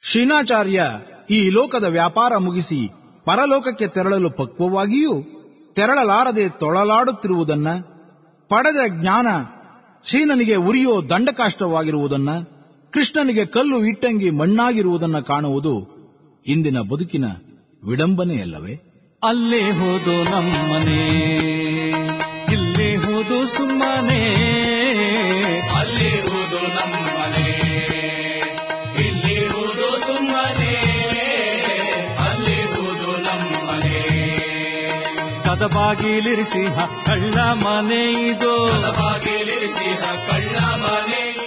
ಶ್ರೀನಾಚಾರ್ಯ ಈ ಲೋಕದ ವ್ಯಾಪಾರ ಮುಗಿಸಿ ಪರಲೋಕಕ್ಕೆ ತೆರಳಲು ಪಕ್ವವಾಗಿಯೂ ತೆರಳಲಾರದೆ ತೊಳಲಾಡುತ್ತಿರುವುದನ್ನ ಪಡೆದ ಜ್ಞಾನ ಶ್ರೀನನಿಗೆ ಉರಿಯೋ ದಂಡಕಾಷ್ಟವಾಗಿರುವುದನ್ನ ಕೃಷ್ಣನಿಗೆ ಕಲ್ಲು ಇಟ್ಟಂಗಿ ಮಣ್ಣಾಗಿರುವುದನ್ನ ಕಾಣುವುದು ಇಂದಿನ ಬದುಕಿನ ವಿಡಂಬನೆಯಲ್ಲವೇ ಅಲ್ಲೇ ಹೋದು ನಮ್ಮನೆ ಇಲ್ಲೇ ಹೋದು ಸುಮ್ಮನೆ ಅಲ್ಲಿ ಹೋದು ನಮ್ಮನೆ ಇಲ್ಲಿ ಹೋದು ಸುಮ್ಮನೆ ಅಲ್ಲಿ ಹೋದು ನಮ್ಮನೆ ಕದ ಬಾಗಿಲಿರಿಸಿ ಹ ಕಳ್ಳ ಮನೆ ಇದು ಬಾಗಿಲಿರಿಸಿ ಕಳ್ಳ ಮನೆ